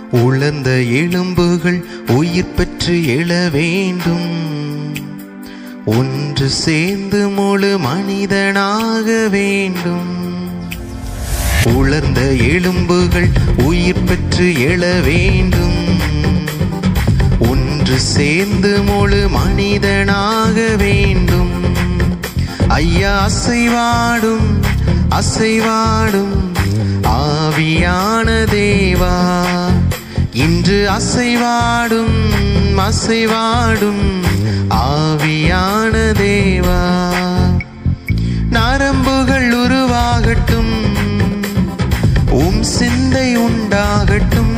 உலர்ந்த எலும்புகள் உயிர் பெற்று எழ வேண்டும் ஒன்று சேர்ந்து முழு மனிதனாக வேண்டும் உலர்ந்த எலும்புகள் உயிர் பெற்று எழ வேண்டும் ஒன்று சேர்ந்து முழு மனிதனாக வேண்டும் ஐயா அசைவாடும் அசைவாடும் ஆவியான தேவா இன்று அசைவாடும் அசைவாடும் ஆவியான தேவா நரம்புகள் உருவாகட்டும் உம் சிந்தை உண்டாகட்டும்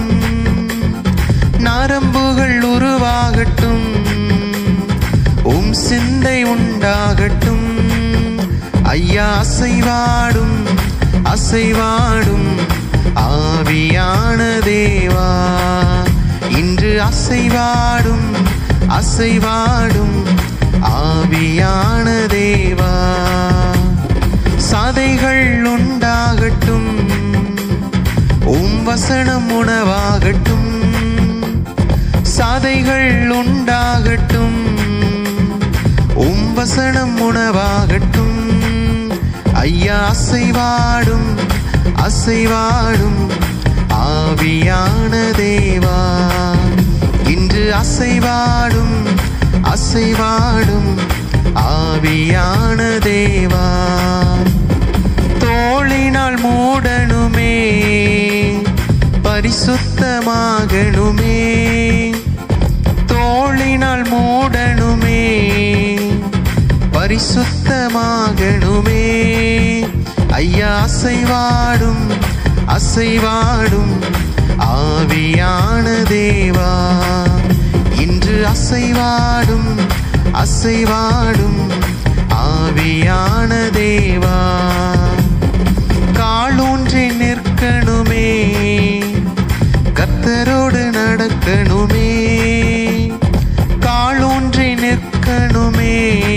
நரம்புகள் உருவாகட்டும் உம் சிந்தை உண்டாகட்டும் ஐயா அசைவாடும் அசைவாடும் ஆவியான தேவா இன்று அசைவாடும் அசைவாடும் ஆவியான தேவா சதைகள் உண்டாகட்டும் உம் வசனம் உணவாகட்டும் சாதைகள் உண்டாகட்டும் உம் வசனம் உணவாகட்டும் ஐயா அசைவாடும் அசைவாடும் ஆவியான தேவா இன்று அசைவாடும் அசைவாடும் ஆவியான தேவா தோளினால் மூடணுமே பரிசுத்தமாகணுமே தோளினால் மூடணுமே பரிசுத்தமாகணுமே ஐயா அசைவாடும் அசைவாடும் ஆவியான தேவா இன்று அசைவாடும் அசைவாடும் ஆவியான தேவா காலூன்றி நிற்கணுமே கத்தரோடு நடக்கணுமே காலூன்றி நிற்கணுமே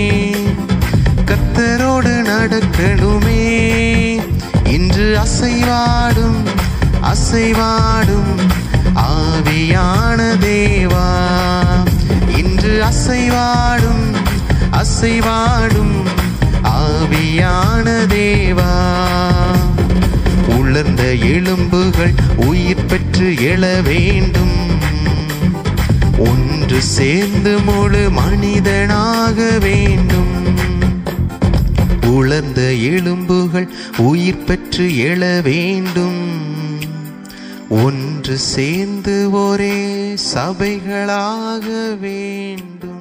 கத்தரோடு நடக்கணுமே இன்று அசைவாடும் அசைவாடும் ஆவியான தேவா இன்று அசைவாடும் அசைவாடும் ஆவியான தேவா உலர்ந்த எலும்புகள் உயிர் பெற்று எழ வேண்டும் ஒன்று சேர்ந்து முழு மனிதனாக வேண்டும் உலர்ந்த எலும்புகள் உயிர் பெற்று எழ வேண்டும் ஒன்று சேர்ந்து ஒரே சபைகளாக வேண்டும்